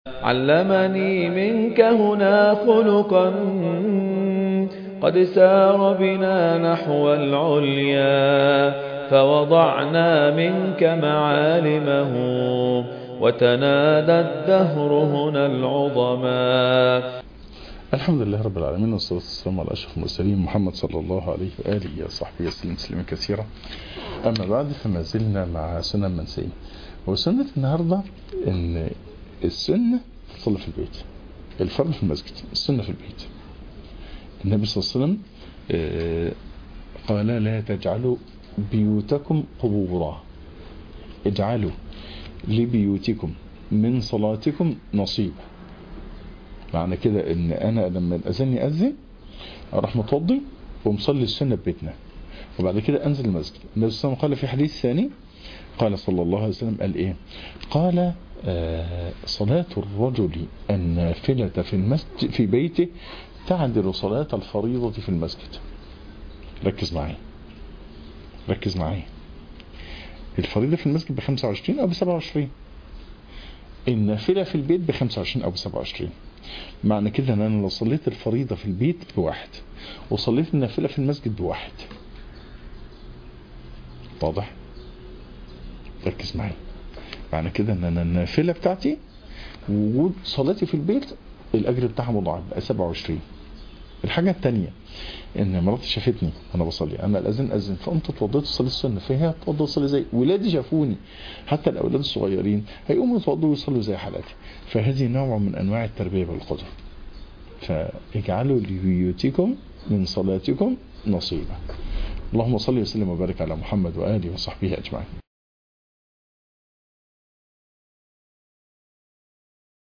علمني منك هنا خلقا قد سار بنا نحو العليا فوضعنا منك معالمه وتنادى الدهر هنا العظما الحمد لله رب العالمين والصلاة والسلام على أشرف المرسلين محمد صلى الله عليه وآله وصحبه وسلم تسليما كثيرا أما بعد فما زلنا مع سنن منسيين وسنة النهاردة إن السنة تصلي في البيت الفرض في المسجد السنة في البيت النبي صلى الله عليه وسلم قال لا تجعلوا بيوتكم قبورا اجعلوا لبيوتكم من صلاتكم نصيب معنى كده ان انا لما الاذان ياذن اروح متوضي ومصلي السنه في بيتنا وبعد كده انزل المسجد النبي صلى الله عليه وسلم قال في حديث ثاني قال صلى الله عليه وسلم قال ايه قال آه صلاة الرجل النافلة في المسجد في بيته تعدل صلاة الفريضة في المسجد ركز معي ركز معي الفريضة في المسجد ب 25 او ب 27 النافلة في البيت ب 25 او ب 27 معنى كده ان انا لو صليت الفريضة في البيت بواحد وصليت النافلة في المسجد بواحد واضح ركز معي معنى كده ان انا النافلة بتاعتي وجود صلاتي في البيت الاجر بتاعها مضاعف بقى 27 الحاجة التانية ان مراتي شافتني وانا بصلي انا الاذان اذن فقمت اتوضيت وصلي السنة فهي اتوضى وصلي زي ولادي شافوني حتى الاولاد الصغيرين هيقوموا يتوضوا ويصلوا زي حالاتي فهذه نوع من انواع التربية بالقدر فاجعلوا لبيوتكم من صلاتكم نصيبا اللهم صل وسلم وبارك على محمد واله وصحبه اجمعين